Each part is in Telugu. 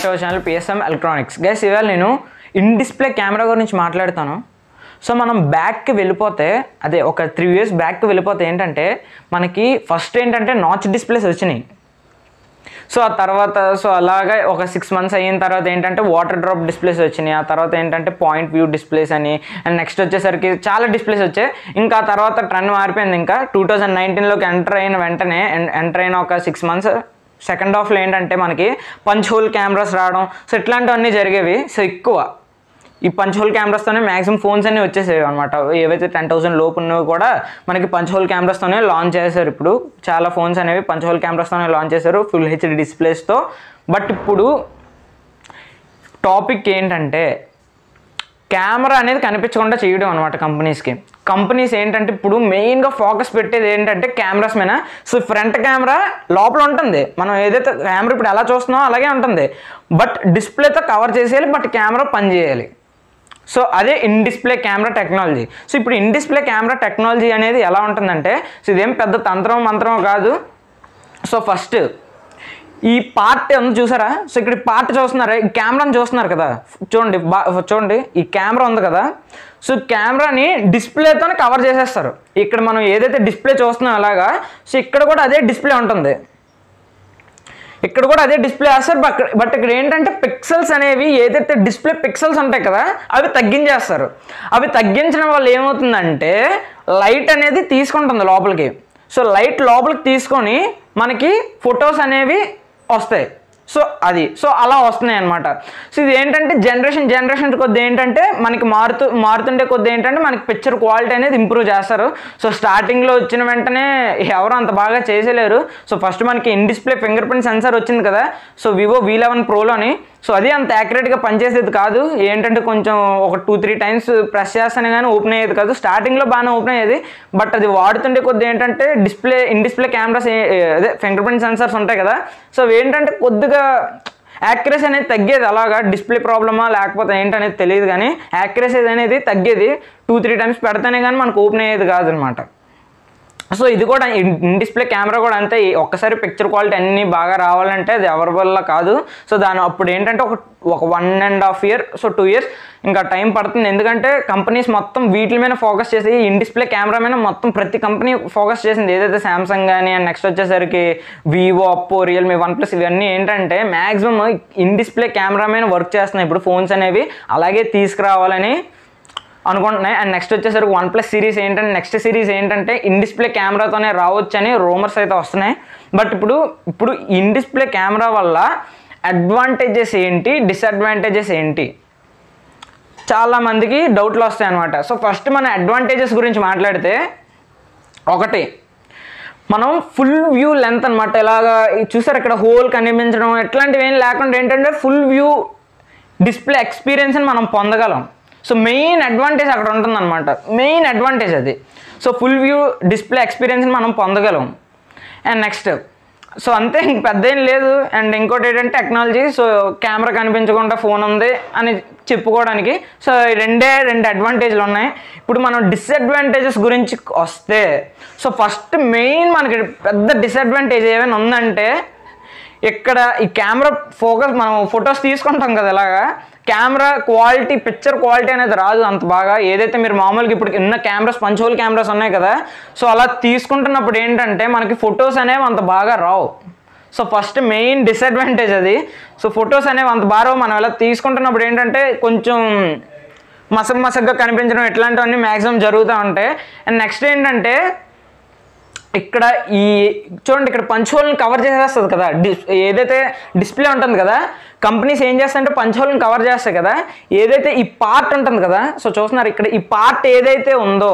to our channel PSM electronics guys ఇవాళ నేను ఇన్ డిస్ప్లే కెమెరా గురించి మాట్లాడుతాను సో మనం బ్యాక్కి వెళ్ళిపోతే అదే ఒక త్రీ ఇయర్స్ బ్యాక్కి వెళ్ళిపోతే ఏంటంటే మనకి ఫస్ట్ ఏంటంటే నాచ్ డిస్ప్లేస్ వచ్చినాయి సో ఆ తర్వాత సో అలాగే ఒక సిక్స్ మంత్స్ అయిన తర్వాత ఏంటంటే వాటర్ డ్రాప్ డిస్ప్లేస్ వచ్చినాయి ఆ తర్వాత ఏంటంటే పాయింట్ వ్యూ డిస్ప్లేస్ అని అండ్ నెక్స్ట్ వచ్చేసరికి చాలా డిస్ప్లేస్ వచ్చాయి ఇంకా ఆ తర్వాత ట్రెండ్ మారిపోయింది ఇంకా టూ థౌజండ్ నైన్టీన్లోకి ఎంటర్ అయిన వెంటనే ఎంటర్ అయిన ఒక సిక్స్ మంత్స్ సెకండ్ హాఫ్లో ఏంటంటే మనకి పంచ్ హోల్ కెమెరాస్ రావడం సో ఇట్లాంటివన్నీ జరిగేవి సో ఎక్కువ ఈ పంచ్ హోల్ కెమెరాస్తోనే మ్యాక్సిమం ఫోన్స్ అన్నీ వచ్చేసేవి అనమాట ఏవైతే టెన్ థౌసండ్ లోపు ఉన్నవి కూడా మనకి పంచ్ హోల్ కెమెరాస్తోనే లాంచ్ చేశారు ఇప్పుడు చాలా ఫోన్స్ అనేవి పంచ్ హోల్ కెమెరాస్తోనే లాంచ్ చేశారు ఫుల్ హెచ్డి డిస్ప్లేస్తో బట్ ఇప్పుడు టాపిక్ ఏంటంటే కెమెరా అనేది కనిపించకుండా చేయడం అనమాట కంపెనీస్కి కంపెనీస్ ఏంటంటే ఇప్పుడు మెయిన్గా ఫోకస్ పెట్టేది ఏంటంటే కెమెరాస్ మీద సో ఫ్రంట్ కెమెరా లోపల ఉంటుంది మనం ఏదైతే కెమెరా ఇప్పుడు ఎలా చూస్తున్నామో అలాగే ఉంటుంది బట్ డిస్ప్లేతో కవర్ చేసేయాలి బట్ కెమెరా పని చేయాలి సో అదే in display camera technology so ఇప్పుడు ఇన్ డిస్ప్లే కెమెరా టెక్నాలజీ అనేది ఎలా ఉంటుందంటే సో ఇదేం పెద్ద తంత్రం మంత్రం కాదు సో ఫస్ట్ ఈ పార్ట్ ఉంది చూసారా సో ఇక్కడ ఈ పార్ట్ చూస్తున్నారా ఈ కెమెరాని చూస్తున్నారు కదా చూడండి బా చూడండి ఈ కెమెరా ఉంది కదా సో కెమెరాని డిస్ప్లేతోనే కవర్ చేసేస్తారు ఇక్కడ మనం ఏదైతే డిస్ప్లే చూస్తున్నాం అలాగా సో ఇక్కడ కూడా అదే డిస్ప్లే ఉంటుంది ఇక్కడ కూడా అదే డిస్ప్లే వేస్తారు బట్ బట్ ఇక్కడ ఏంటంటే పిక్సెల్స్ అనేవి ఏదైతే డిస్ప్లే పిక్సెల్స్ ఉంటాయి కదా అవి తగ్గించేస్తారు అవి తగ్గించడం వల్ల ఏమవుతుందంటే లైట్ అనేది తీసుకుంటుంది లోపలికి సో లైట్ లోపలికి తీసుకొని మనకి ఫొటోస్ అనేవి వస్తాయి సో అది సో అలా వస్తున్నాయి అనమాట సో ఇది ఏంటంటే జనరేషన్ జనరేషన్ కొద్ది ఏంటంటే మనకి మారుతూ మారుతుండే కొద్ది ఏంటంటే మనకి పిక్చర్ క్వాలిటీ అనేది ఇంప్రూవ్ చేస్తారు సో స్టార్టింగ్లో వచ్చిన వెంటనే ఎవరు అంత బాగా చేసేలేరు సో ఫస్ట్ మనకి in display fingerprint sensor వచ్చింది కదా సో వివో వి లెవెన్ ప్రోలోని సో అది అంత యాక్యురేట్గా పనిచేసేది కాదు ఏంటంటే కొంచెం ఒక టూ త్రీ టైమ్స్ ప్రెస్ చేస్తానే కానీ ఓపెన్ అయ్యేది కాదు స్టార్టింగ్లో బాగానే ఓపెన్ అయ్యేది బట్ అది వాడుతుండే కొద్ది ఏంటంటే డిస్ప్లే ఇన్ డిస్ప్లే కెమెరాస్ అదే ఫింగర్ ప్రింట్ సెన్సార్స్ ఉంటాయి కదా సో అవి ఏంటంటే కొద్దిగా యాక్యురసీ అనేది తగ్గేది అలాగా డిస్ప్లే ప్రాబ్లమా లేకపోతే ఏంటనేది తెలియదు కానీ యాక్యురసీ అనేది తగ్గేది టూ త్రీ టైమ్స్ పెడితేనే కానీ మనకు ఓపెన్ అయ్యేది కాదనమాట సో ఇది కూడా ఇన్ డిస్ప్లే కెమెరా కూడా అంతే ఈ ఒక్కసారి పిక్చర్ క్వాలిటీ అన్నీ బాగా రావాలంటే అది ఎవరి వల్ల కాదు సో దాని అప్పుడు ఏంటంటే ఒక ఒక one and half year so two years ఇంకా టైం పడుతుంది ఎందుకంటే కంపెనీస్ మొత్తం వీటి మీద ఫోకస్ చేసి ఇన్ డిస్ప్లే కెమెరా మీద మొత్తం ప్రతి కంపెనీ ఫోకస్ చేసింది ఏదైతే శాంసంగ్ కానీ అండ్ నెక్స్ట్ వచ్చేసరికి Vivo Oppo Realme OnePlus ఇవన్నీ ఏంటంటే మ్యాక్సిమం ఇన్ డిస్ప్లే కెమెరా మీద వర్క్ చేస్తున్నాయి ఇప్పుడు ఫోన్స్ అనేవి అలాగే తీసుకురావాలని అనుకుంటున్నాయి అండ్ నెక్స్ట్ వచ్చేసరికి వన్ ప్లస్ సిరీస్ ఏంటంటే నెక్స్ట్ సిరీస్ ఏంటంటే ఇన్ డిస్ప్లే కెమెరాతోనే రావచ్చని రూమర్స్ అయితే వస్తున్నాయి బట్ ఇప్పుడు ఇప్పుడు ఇన్ డిస్ప్లే కెమెరా వల్ల అడ్వాంటేజెస్ ఏంటి డిసడ్వాంటేజెస్ ఏంటి చాలా మందికి డౌట్లు వస్తాయి అనమాట సో ఫస్ట్ మన అడ్వాంటేజెస్ గురించి మాట్లాడితే ఒకటి మనం ఫుల్ వ్యూ లెంత్ అనమాట ఇలాగా ఈ చూసారు ఇక్కడ హోల్ కనిపించడం ఇట్లాంటివి ఏం లేకుండా ఏంటంటే ఫుల్ వ్యూ డిస్ప్లే ఎక్స్పీరియన్స్ని మనం పొందగలం సో మెయిన్ అడ్వాంటేజ్ అక్కడ ఉంటుందన్నమాట మెయిన్ అడ్వాంటేజ్ అది సో ఫుల్ వ్యూ డిస్ప్లే ఎక్స్పీరియన్స్ని మనం పొందగలం అండ్ నెక్స్ట్ సో అంతే ఇంక పెద్ద ఏం లేదు అండ్ ఇంకోటి ఏంటంటే టెక్నాలజీ సో కెమెరా కనిపించకుండా ఫోన్ ఉంది అని చెప్పుకోవడానికి సో ఈ రెండే రెండు అడ్వాంటేజ్లు ఉన్నాయి ఇప్పుడు మనం డిసడ్వాంటేజెస్ గురించి వస్తే సో ఫస్ట్ మెయిన్ మనకి పెద్ద డిసడ్వాంటేజ్ ఏమైనా ఉందంటే ఇక్కడ ఈ కెమెరా ఫోకస్ మనం ఫొటోస్ తీసుకుంటాం కదా ఇలాగా కెమెరా క్వాలిటీ పిక్చర్ క్వాలిటీ అనేది రాదు అంత బాగా ఏదైతే మీరు మామూలుగా ఇప్పుడు ఉన్న కెమెరాస్ పంచోల్ కెమెరాస్ ఉన్నాయి కదా సో అలా తీసుకుంటున్నప్పుడు ఏంటంటే మనకి ఫొటోస్ అనేవి అంత బాగా రావు సో ఫస్ట్ మెయిన్ డిసడ్వాంటేజ్ అది సో ఫొటోస్ అనేవి అంత బాగా రావు మనం ఇలా తీసుకుంటున్నప్పుడు ఏంటంటే కొంచెం మసక్ మసగ్గా కనిపించడం ఇట్లాంటివన్నీ మ్యాక్సిమం జరుగుతూ ఉంటాయి అండ్ నెక్స్ట్ ఏంటంటే ఇక్కడ ఈ చూడండి ఇక్కడ పంచోల్ని కవర్ చేసేస్తుంది కదా డిస్ ఏదైతే డిస్ప్లే ఉంటుంది కదా కంపెనీస్ ఏం చేస్తాయంటే పంచోల్ని కవర్ చేస్తాయి కదా ఏదైతే ఈ పార్ట్ ఉంటుంది కదా సో చూస్తున్నారు ఇక్కడ ఈ పార్ట్ ఏదైతే ఉందో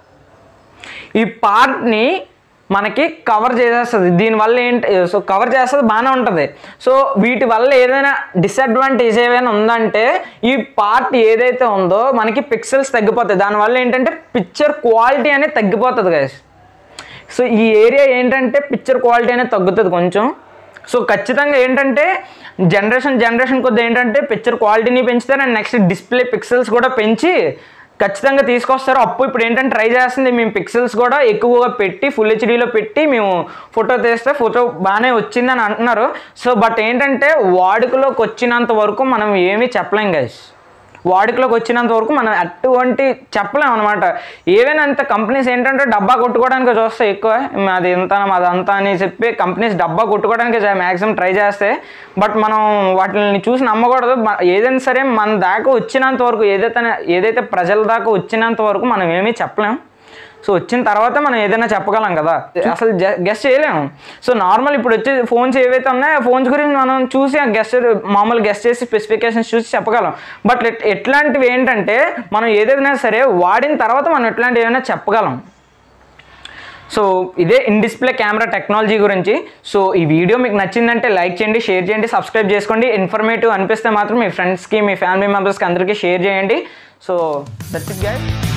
ఈ పార్ట్ని మనకి కవర్ చేసేస్తుంది దీనివల్ల ఏంటి సో కవర్ చేస్తుంది బాగానే ఉంటుంది సో వీటి వల్ల ఏదైనా డిసడ్వాంటేజ్ ఏమైనా ఉందంటే ఈ పార్ట్ ఏదైతే ఉందో మనకి పిక్సెల్స్ తగ్గిపోతాయి దానివల్ల ఏంటంటే పిక్చర్ క్వాలిటీ అనేది తగ్గిపోతుంది గైస్ సో ఈ ఏరియా ఏంటంటే పిక్చర్ క్వాలిటీ అనేది తగ్గుతుంది కొంచెం సో ఖచ్చితంగా ఏంటంటే జనరేషన్ జనరేషన్ కొద్ది ఏంటంటే పిక్చర్ క్వాలిటీని పెంచుతారు అండ్ నెక్స్ట్ డిస్ప్లే పిక్సెల్స్ కూడా పెంచి ఖచ్చితంగా తీసుకొస్తారు అప్పు ఇప్పుడు ఏంటంటే ట్రై చేస్తుంది మేము పిక్సెల్స్ కూడా ఎక్కువగా పెట్టి ఫుల్ హెచ్డీలో పెట్టి మేము ఫోటో తీస్తే ఫోటో బాగానే వచ్చిందని అంటున్నారు సో బట్ ఏంటంటే వాడుకలోకి వచ్చినంత వరకు మనం ఏమీ చెప్పలేం గైస్ వాడుకలోకి వచ్చినంత వరకు మనం అటువంటి చెప్పలేం అనమాట ఏవైనా అంత కంపెనీస్ ఏంటంటే డబ్బా కొట్టుకోవడానికి చూస్తాయి ఎక్కువ అది ఇంత మాది అంత అని చెప్పి కంపెనీస్ డబ్బా కొట్టుకోవడానికి మ్యాక్సిమం ట్రై చేస్తాయి బట్ మనం వాటిని చూసి నమ్మకూడదు మ- ఏదైనా సరే మన దాకా వచ్చినంత వరకు ఏదైతే ఏదైతే ప్రజల దాకా వచ్చినంత వరకు మనం ఏమీ చెప్పలేం సో వచ్చిన తర్వాత మనం ఏదైనా చెప్పగలం కదా అసలు గెస్ట్ చేయలేము సో నార్మల్ ఇప్పుడు వచ్చే ఫోన్స్ ఏవైతే ఉన్నాయో ఫోన్స్ గురించి మనం చూసి ఆ గెస్ట్ మామూలు గెస్ట్ చేసి స్పెసిఫికేషన్స్ చూసి చెప్పగలం బట్ ఎట్- ఎట్లాంటివి ఏంటంటే మనం ఏదైనా సరే వాడిన తర్వాత మనం ఎట్లాంటివి ఏమైనా చెప్పగలం సో ఇదే ఇన్ డిస్ప్లే కెమెరా టెక్నాలజీ గురించి సో ఈ వీడియో మీకు నచ్చిందంటే లైక్ చేయండి షేర్ చేయండి సబ్స్క్రైబ్ చేసుకోండి ఇన్ఫర్మేటివ్ అనిపిస్తే మాత్రం మీ ఫ్రెండ్స్కి మీ ఫ్యామిలీ మెంబర్స్కి అందరికీ షేర్ చేయండి సో దట్స్ ఇట్ గైస్